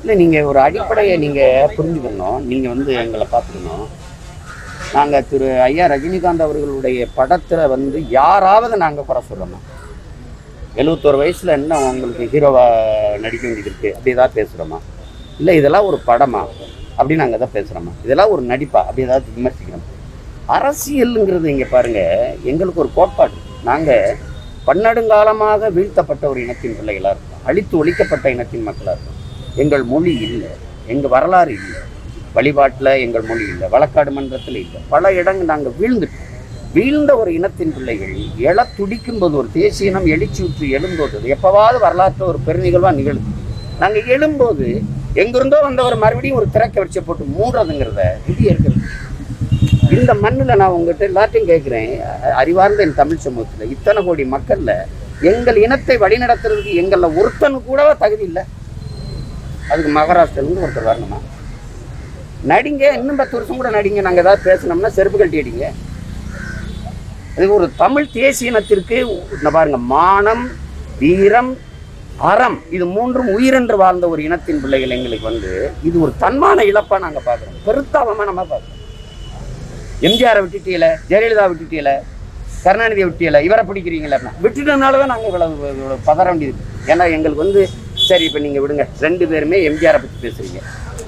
இல்லை நீங்கள் ஒரு அடிப்படையை நீங்கள் புரிஞ்சுக்கணும் நீங்கள் வந்து எங்களை பார்த்துக்கணும் நாங்கள் திரு ஐயா ரஜினிகாந்த் அவர்களுடைய படத்தில் வந்து யாராவது நாங்கள் குறை சொல்கிறோமா எழுபத்தோரு வயசில் என்ன உங்களுக்கு ஹீரோவா நடிக்க வேண்டியது இருக்குது அப்படி ஏதாவது பேசுகிறோமா இல்லை இதெல்லாம் ஒரு படமா அப்படின்னு நாங்கள் தான் பேசுகிறோமா இதெல்லாம் ஒரு நடிப்பா அப்படி ஏதாவது விமர்சிக்கிறோம் அரசியலுங்கிறது இங்கே பாருங்கள் எங்களுக்கு ஒரு கோட்பாடு நாங்கள் பன்னெடுங்காலமாக வீழ்த்தப்பட்ட ஒரு இனத்தின் பிள்ளைகளாக இருக்கோம் அழித்து ஒழிக்கப்பட்ட இனத்தின் மக்களாக இருக்கோம் எங்கள் மொழி இல்லை எங்கள் வரலாறு இல்லை வழிபாட்டில் எங்கள் மொழி இல்லை வழக்காடு மன்றத்தில் இல்லை பல இடங்கள் நாங்கள் வீழ்ந்துட்டோம் வீழ்ந்த ஒரு இனத்தின் பிள்ளைகள் எழ துடிக்கும் போது ஒரு தேசிய இனம் எழுச்சியுற்று எழும்போது அது எப்பவாவது வரலாற்று ஒரு பெருநிகழ்வாக நிகழுது நாங்கள் எழும்போது எங்கிருந்தோ வந்தவர் மறுபடியும் ஒரு திறக்க வரிச்சை போட்டு மூடுறதுங்கிறத விதி இருக்கிறது இந்த மண்ணில் நான் உங்ககிட்ட எல்லாத்தையும் கேட்குறேன் அறிவார்ந்த என் தமிழ் சமூகத்தில் இத்தனை கோடி மக்களில் எங்கள் இனத்தை வழிநடத்துறதுக்கு எங்களில் ஒருத்தனு கூட தகுதி இல்லை அதுக்கு மகாராஷ்டிரிலேருந்து ஒருத்தர் வரணுமா நடிங்க இன்னும் பத்து வருஷம் கூட நடிங்க நாங்கள் ஏதாவது பேசினோம்னா செருப்பு கழட்டி அடிங்க இது ஒரு தமிழ் தேசிய இனத்திற்கு இந்த பாருங்க மானம் வீரம் அறம் இது மூன்றும் உயிரென்று வாழ்ந்த ஒரு இனத்தின் பிள்ளைகள் எங்களுக்கு வந்து இது ஒரு தன்மான இழப்பா நாங்க பார்க்குறோம் பெருத்தாபமா நம்ம பார்க்குறோம் எம்ஜிஆரை விட்டுட்டீல ஜெயலலிதா விட்டுட்டீல கருணாநிதியை விட்டியல இவரை பிடிக்கிறீங்களா விட்டுட்டனால தான் நாங்கள் இவ்வளவு இவ்வளவு பதற வேண்டியது ஏன்னா எங்களுக்கு வந்து சரி இப்போ நீங்கள் விடுங்க ரெண்டு பேருமே எம்ஜிஆரை பற்றி பேசுறீங்க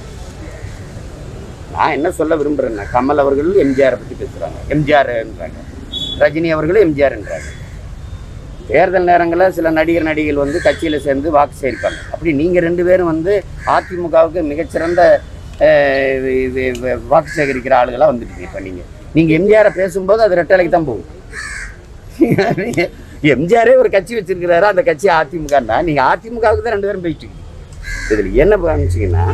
நான் என்ன சொல்ல விரும்புகிறேன்னா கமல் அவர்கள் எம்ஜிஆரை பற்றி பேசுகிறாங்க எம்ஜிஆர்ன்றாங்க ரஜினி அவர்களும் எம்ஜிஆர்ன்றாங்க தேர்தல் நேரங்களில் சில நடிகர் நடிகைகள் வந்து கட்சியில் சேர்ந்து வாக்கு சேரிப்பாங்க அப்படி நீங்கள் ரெண்டு பேரும் வந்து அதிமுகவுக்கு மிகச்சிறந்த அஹ், வி- வி- வி- வாக்கு சேகரிக்கிற ஆளுகளாக வந்துட்டீங்க இப்போ நீங்கள் நீங்கள் எம்ஜிஆரை பேசும்போது அது ரெட்டலைக்கு தான் போகும் எம்ஜிஆரே ஒரு கட்சி வச்சிருக்கிறாரு அந்த கட்சி அதிமுகன்னா நீங்கள் அதிமுகவுக்கு தான் ரெண்டு பேரும் போயிட்டு இருக்கீங்க இதில் என்ன காமிச்சிங்கன்னா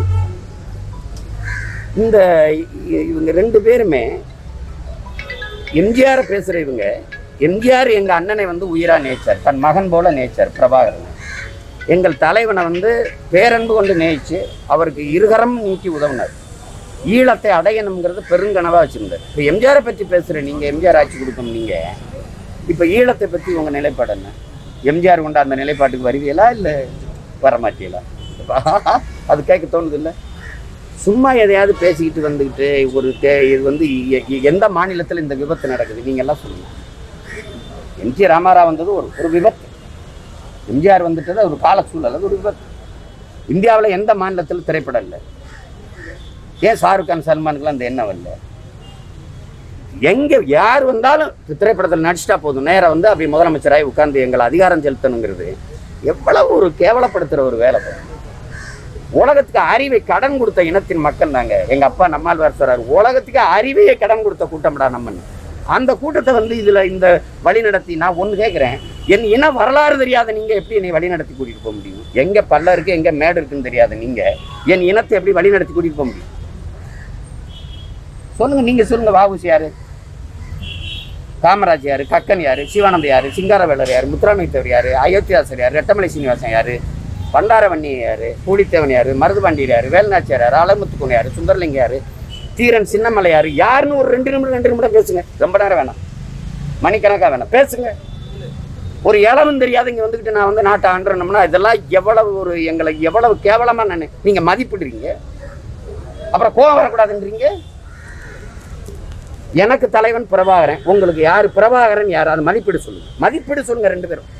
இந்த இ- இவங்க ரெண்டு பேருமே எம்ஜிஆரை பேசுகிற இவங்க எம்ஜிஆர் எங்கள் அண்ணனை வந்து உயிராக நேச்சார் தன் மகன் போல நேச்சார் பிரபாகரன் எங்கள் தலைவனை வந்து பேரன்பு கொண்டு நேயிச்சு அவருக்கு இருகரம் நீக்கி உதவினார் ஈழத்தை அடையணுங்கிறது பெருங்கனவாக வச்சுருந்தார் இப்போ எம்ஜிஆரை பற்றி பேசுகிற நீங்கள் எம்ஜிஆர் ஆட்சி கொடுக்கணும் நீங்கள் இப்போ ஈழத்தை பற்றி உங்கள் நிலைப்பாடு என்ன எம்ஜிஆர் கொண்ட அந்த நிலைப்பாட்டுக்கு வருவீங்களா இல்லை வரமாட்டீங்களா அது கேட்க தோணுது இல்லை சும்மா எதையாவது பேசிக்கிட்டு வந்துக்கிட்டு ஒரு தே இது வந்து எ- எ- எந்த மாநிலத்தில் இந்த விபத்து நடக்குது நீங்க எல்லாம் சொல்லுங்க எம்ஜி ராமாராவ் வந்தது ஒரு ஒரு விபத்து எம்ஜிஆர் வந்துட்டது ஒரு கால சூழல் அது ஒரு விபத்து இந்தியாவில் எந்த மாநிலத்தில் திரைப்படம் இல்லை ஏன் ஷாருக் கான் சல்மானுக்குலாம் அந்த எண்ணம் வரல எங்க யார் வந்தாலும் திரைப்படத்தில் நடிச்சிட்டா போதும் நேரா வந்து அப்படி முதலமைச்சராகி உட்கார்ந்து எங்களை அதிகாரம் செலுத்தணுங்கிறது எவ்வளவு ஒரு கேவலப்படுத்துற ஒரு வேலை பாருங்க. உலகத்துக்கு அறிவை கடன் கொடுத்த இனத்தின் மக்கள் நாங்க எங்க அப்பா நம்மாழ்வார் சொல்றாரு உலகத்துக்கு அறிவையை கடன் கொடுத்த கூட்டம்டா நம்ம அந்த கூட்டத்தை வந்து இதுல இந்த வழி நடத்தி நான் ஒண்ணு கேட்கிறேன் என் இன வரலாறு தெரியாத நீங்க எப்படி என்னை வழி நடத்தி கூட்டிட்டு போக முடியும் எங்க பல்ல இருக்கு எங்க மேடு இருக்குன்னு தெரியாத நீங்க என் இனத்தை எப்படி வழி நடத்தி கூட்டிட்டு போக முடியும் சொல்லுங்க நீங்க சொல்லுங்க வாபுசி யாரு காமராஜ் யாரு கக்கன் யாரு சிவானந்த யாரு சிங்காரவேலர் யாரு முத்துராமைத்தவர் யாரு அயோத்தியாசர் யாரு ரெட்டமலை சீனிவாசன் யாரு பண்டாரவண்ணி யாரு பூலித்தேவன் யாரு மருதுபாண்டியர் யாரு வேல்நாச்சியார் யாரு அலமுத்துக்குன் யாரு சுந்தரலிங்க யாரு தீரன் சின்னமலை யாரு யாருன்னு ஒரு ரெண்டு நிமிடம் ரெண்டு நிமிடம் பேசுங்க ரொம்ப நேரம் வேணாம் மணிக்கணக்கா வேணாம் பேசுங்க ஒரு இளவும் தெரியாத இங்க வந்துக்கிட்டு நான் வந்து நாட்டை ஆண்டுறோம்னா இதெல்லாம் எவ்வளவு ஒரு எங்களை எவ்வளவு கேவலமா நான் நீங்க மதிப்பிடுறீங்க அப்புறம் கோவம் வரக்கூடாதுன்றீங்க எனக்கு தலைவன் பிரபாகரன் உங்களுக்கு யார் பிரபாகரன் யார் அது மதிப்பீடு சொல்லுங்க மதிப்பீடு சொல்லுங்க ரெண்டு பேரும்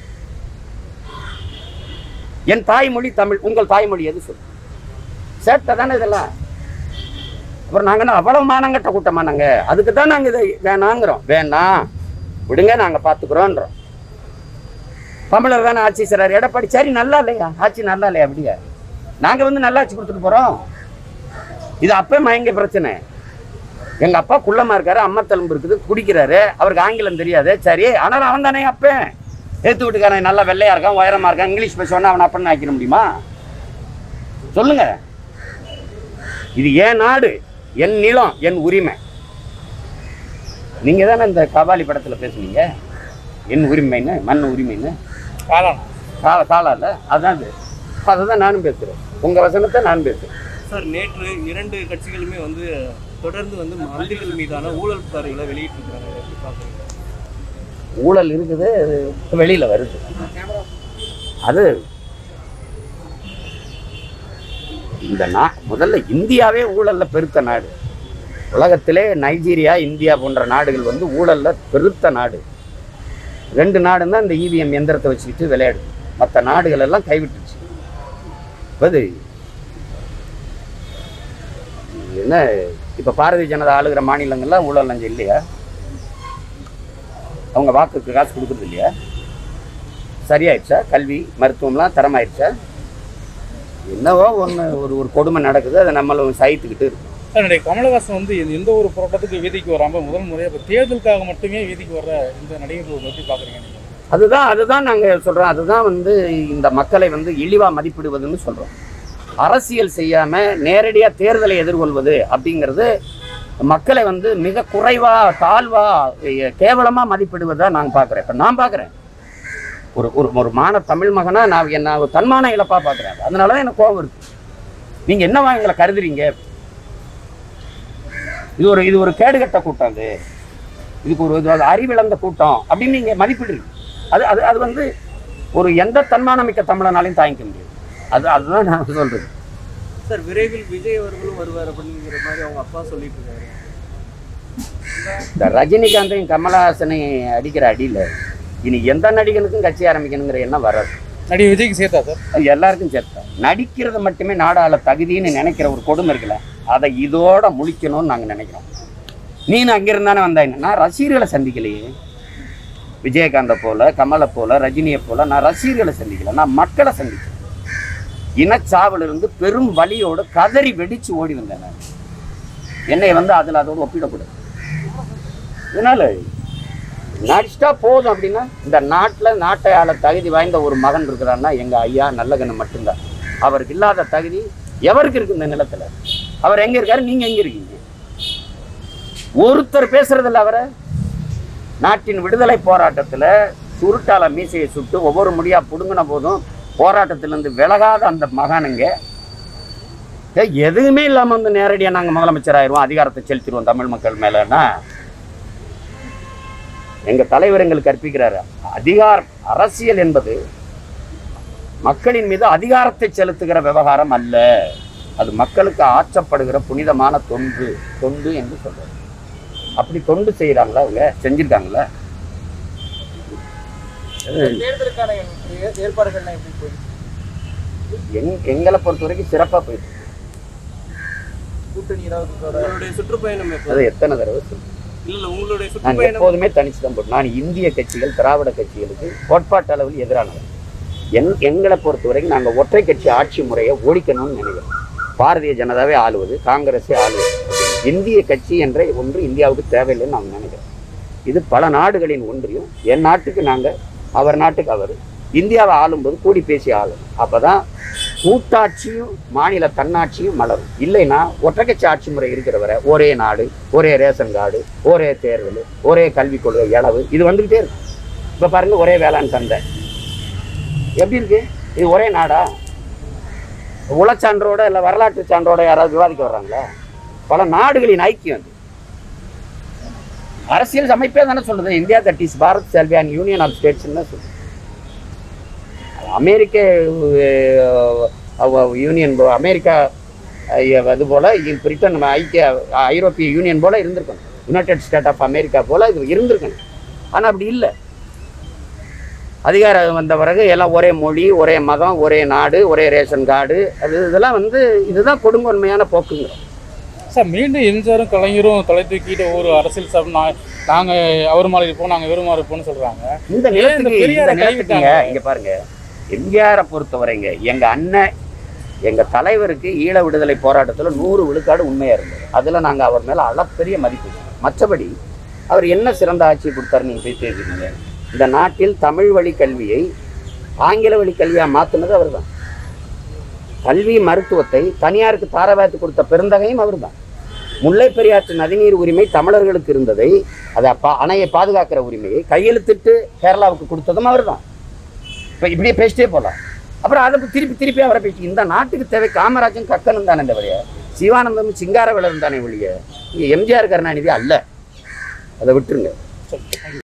என் தாய்மொழி தமிழ் உங்கள் தாய்மொழி எது சொல்லு சேட்டை தானே இதெல்லாம் அப்புறம் நாங்க என்ன அவ்வளவு மானங்கட்ட கூட்டமா நாங்க அதுக்கு தான் நாங்க இதை வேணாங்கிறோம் வேணாம் விடுங்க நாங்க பாத்துக்கிறோன்றோம் தமிழர் தானே ஆட்சி செய்றாரு எடப்பாடி சரி நல்லா இல்லையா ஆட்சி நல்லா இல்லையா அப்படியா நாங்க வந்து நல்லா ஆட்சி கொடுத்துட்டு போறோம் இது அப்பே மயங்க பிரச்சனை எங்க அப்பா குள்ளமா இருக்காரு அம்மா தழும்பு இருக்குது குடிக்கிறாரு அவருக்கு ஆங்கிலம் தெரியாது சரி ஆனாலும் அவன் தானே அப்பேன் ஏத்து வீட்டுக்காரன் நல்லா வெள்ளையா இருக்கான் உயரமா இருக்கான் இங்கிலீஷ் பேசுவானா அவன் அப்பன்னு ஆக்கிட முடியுமா சொல்லுங்க இது ஏன் நாடு என் நிலம் என் உரிமை நீங்க தானே இந்த கபாலி படத்துல பேசுனீங்க என் உரிமைன்னு மண் உரிமைன்னு காலம் கால காலம் இல்ல அதான் இது அதை தான் நானும் பேசுறேன் உங்க வசனத்தை நான் பேசுறேன் சார் நேற்று இரண்டு கட்சிகளுமே வந்து தொடர்ந்து வந்து மந்திரிகள் மீதான ஊழல் புகார்களை வெளியிட்டிருக்கிறாங்க இதை எப்படி பார்க்குறீங்க ஊழல் இருக்குது அது வெளியில வருது அது இந்த நா முதல்ல இந்தியாவே ஊழல்ல பெருத்த நாடு உலகத்திலே நைஜீரியா இந்தியா போன்ற நாடுகள் வந்து ஊழல்ல பெருத்த நாடு ரெண்டு நாடு தான் இந்த இவிஎம் எந்திரத்தை வச்சுக்கிட்டு விளையாடு மற்ற நாடுகள் எல்லாம் கைவிட்டுச்சு அது என்ன இப்போ பாரதிய ஜனதா ஆளுகிற மாநிலங்கள்லாம் ஊழல் லஞ்சம் இல்லையா அவங்க வாக்குக்கு காசு கொடுக்குறது இல்லையா சரியாயிடுச்சா கல்வி மருத்துவம்லாம் தரமாயிடுச்சா என்னவோ ஒன்று ஒரு ஒரு கொடுமை நடக்குது அதை நம்மளும் சகித்துக்கிட்டு இருக்கோம் என்னுடைய கமலஹாசன் வந்து எந்த- எந்த ஒரு போராட்டத்துக்கு வீதிக்கு வராம முதல் முறையாக இப்போ தேர்தலுக்காக மட்டுமே வீதிக்கு வர்ற இந்த நடிகர்கள் எப்படி பார்க்குறீங்க நீங்கள் அதுதான் அதுதான் நாங்கள் சொல்கிறோம் அதுதான் வந்து இந்த மக்களை வந்து இழிவாக மதிப்பிடுவதுன்னு சொல்கிறோம் அரசியல் செய்யாமல் நேரடியாக தேர்தலை எதிர்கொள்வது அப்படிங்கிறது மக்களை வந்து மிக குறைவாக தாழ்வாக கேவலமாக மதிப்பிடுவதாக நான் பார்க்குறேன் இப்போ நான் பார்க்குறேன் ஒரு ஒரு ஒரு மான தமிழ் மகனா நான் என்ன ஒரு தன்மான இழப்பாக பார்க்குறேன் அதனால தான் எனக்கு கோபம் இருக்கு நீங்கள் என்னவா எங்களை கருதுறீங்க இது ஒரு இது ஒரு கேடுகட்ட கூட்டம் அது இதுக்கு ஒரு இது அறிவிழந்த கூட்டம் அப்படின்னு நீங்கள் மதிப்பிடுறீங்க அது அது அது வந்து ஒரு எந்த தன்மானமிக்க தமிழனாலையும் தாங்கிக்க முடியாது அது அதுதான் நான் சொல்றது சார் விரைவில் விஜய் அவர்களும் வருவார் அப்படிங்கிற மாதிரி அவங்க அப்பா சொல்லிட்டு இருக்காரு இந்த ரஜினிகாந்தையும் கமலஹாசனையும் அடிக்கிற அடியில் இனி எந்த நடிகனுக்கும் கட்சி ஆரம்பிக்கணுங்கிற எண்ணம் வராது நடிகை விஜய்க்கு சேர்த்தா சார் அது எல்லாருக்கும் சேர்த்தா நடிக்கிறது மட்டுமே நாடாள தகுதின்னு நினைக்கிற ஒரு கொடுமை இருக்குல்ல அதை இதோட முழிக்கணும்னு நாங்கள் நினைக்கிறோம் நீனு அங்கிருந்தானே வந்தாங்க நான் ரசிகர்களை சந்திக்கலையே விஜயகாந்தை போல கமலை போல ரஜினியை போல நான் ரசிகர்களை சந்திக்கல நான் மக்களை சந்திச்சேன் இனச்சாவிலிருந்து பெரும் வலியோடு கதறி வெடிச்சு ஓடி வந்தேன் நான் என்னை வந்து அதில் அதோடு ஒப்பிடக்கூடாது இதனால நடிச்சிட்டா போதும் அப்படின்னா இந்த நாட்டில் நாட்டை ஆள தகுதி வாய்ந்த ஒரு மகன் இருக்கிறான்னா எங்கள் ஐயா நல்லகண்ணு மட்டும்தான் அவருக்கு இல்லாத தகுதி எவருக்கு இருக்கு இந்த நிலத்தில் அவர் எங்கே இருக்காரு நீங்கள் எங்கே இருக்கீங்க ஒருத்தர் பேசுறதில்ல அவரை நாட்டின் விடுதலை போராட்டத்தில் சுருட்டால மீசையை சுட்டு ஒவ்வொரு முடியா புடுங்கின போதும் போராட்டத்திலிருந்து விலகாத அந்த மகானுங்க ஏய், எதுவுமே இல்லாமல் வந்து நேரடியாக நாங்கள் முதலமைச்சர் ஆயிடுவோம் அதிகாரத்தை செலுத்திடுவோம் தமிழ் மக்கள் மேலன்னா எங்க தலைவர் எங்களுக்கு கற்பிக்கிறாரு அதிகாரம் அரசியல் என்பது மக்களின் மீது அதிகாரத்தை செலுத்துகிற விவகாரம் அல்ல அது மக்களுக்கு ஆற்றப்படுகிற புனிதமான தொண்டு தொண்டு என்று சொல்றாரு அப்படி தொண்டு செய்யறாங்களா அவங்க செஞ்சிருக்காங்களா தேர்தலுக்கான ஏற்பாடுகள்லாம் எப்படி போயிருக்கு எங் எங்களை பொறுத்த வரைக்கும் சிறப்பா போயிட்டு கூட்டணி ஏதாவது உங்களுடைய சுற்றுப்பயணம் எப்போ அது எத்தனை தடவை சொல்லு. இல்ல இல்ல உங்களுடைய நான் சுற்றுப்பயணம் எப்போதுமே தனிச்சு தான் போட்டேன் நான் இந்திய கட்சிகள் திராவிட கட்சிகளுக்கு கோட்பாட்டு அளவில் எதிரானவர் எங் எங்களை பொறுத்த வரைக்கும் நாங்கள் ஒற்றை கட்சி ஆட்சி முறையை ஒழிக்கணும்னு நினைக்கிறோம் பாரதிய ஜனதாவே ஆளுவது காங்கிரஸே ஆளுவது இந்திய கட்சி என்ற ஒன்று இந்தியாவுக்கு தேவையில்லைன்னு நாங்கள் நினைக்கிறோம் இது பல நாடுகளின் ஒன்றியும் என் நாட்டுக்கு நாங்கள் அவர் நாட்டுக்கு அவர் இந்தியாவை ஆளும்போது கூடி பேசி ஆளும் அப்பதான் கூட்டாட்சியும் மாநில தன்னாட்சியும் மலரும் இல்லைன்னா ஒற்றை கட்சி ஆட்சி முறை இருக்கிற வரை ஒரே நாடு ஒரே ரேஷன் கார்டு ஒரே தேர்தல் ஒரே கல்விக் கொள்கை இளவு இது வந்துகிட்டே இருக்கு இப்போ பாருங்க ஒரே வேளாண் சந்தை எப்படி இருக்கு இது ஒரே நாடா உளச்சான்றோட இல்லை வரலாற்று சான்றோட யாராவது விவாதிக்க வர்றாங்களா பல நாடுகளின் ஐக்கியம் அது அரசியல் அமைப்பே தானே சொல்லுது இந்தியா தட் இஸ் பாரத் செல்வியான் யூனியன் ஆஃப் ஸ்டேட்ஸ்னு சொல்லுது அமெரிக்க அஹ், யூனியன் போ- அமெரிக்கா அஹ், அது போல இ- பிரிட்டன் நம்ம ஐக்கிய அஹ், ஐரோப்பிய யூனியன் போல இருந்திருக்கணும் யுனைடெட் ஸ்டேட் ஆஃப் அமெரிக்கா போல இது இருந்திருக்கணும் ஆனால் அப்படி இல்லை அதிகாரம் வந்த பிறகு எல்லாம் ஒரே மொழி ஒரே மதம் ஒரே நாடு ஒரே ரேஷன் கார்டு அது இதெல்லாம் வந்து இதுதான் கொடுங்கொன்மையான போக்குங்கிறோம் சார் மீண்டும் எம்ஜிஆரும் கலைஞரும் தலை தூக்கிட்டு ஒவ்வொரு அரசியல் சார் நாங்கள் அவர் மாதிரி இருப்போம் நாங்கள் இவர் மாதிரி இருப்போம்னு சொல்கிறாங்க இந்த நிலத்துக்கு இந்த பெரியாரை இந்த நிலத்துக்குங்க கைவிட்டாங்க? இங்க பாருங்க எம்ஜிஆரை பொறுத்தவரைங்க எங்க அண்ணன் எங்க தலைவருக்கு ஈழ விடுதலை போராட்டத்துல நூறு விழுக்காடு உண்மையா இருந்தது அதுல நாங்க அவர் மேல அளப்பெரிய மதிப்பு மற்றபடி அவர் என்ன சிறந்த ஆட்சி கொடுத்தாரு நீங்க போய் தெரிஞ்சுக்கீங்க இந்த நாட்டில் தமிழ் வழி கல்வியை ஆங்கில வழி கல்வியா மாத்துனது அவர்தான் கல்வி மருத்துவத்தை தனியாருக்கு தாரவாத்து கொடுத்த பெருந்தகையும் அவர்தான் முல்லை பெரியாற்று நதிநீர் உரிமை தமிழர்களுக்கு இருந்ததை அதை பா அணையை பாதுகாக்கிற உரிமையை கையெழுத்திட்டு கேரளாவுக்கு கொடுத்ததும் அவர்தான் இப்போ இப்படியே பேசிட்டே போகலாம் அப்புறம் அதை திருப்பி திருப்பி அவரை பேசி இந்த நாட்டுக்கு தேவை காமராஜன் கக்கனும் தானே இந்த வழிய சிவானந்தம் சிங்காரவேலரும் தானே ஒழிய இங்கே எம்ஜிஆர் கருணாநிதி அல்ல அதை விட்டுருங்க சரி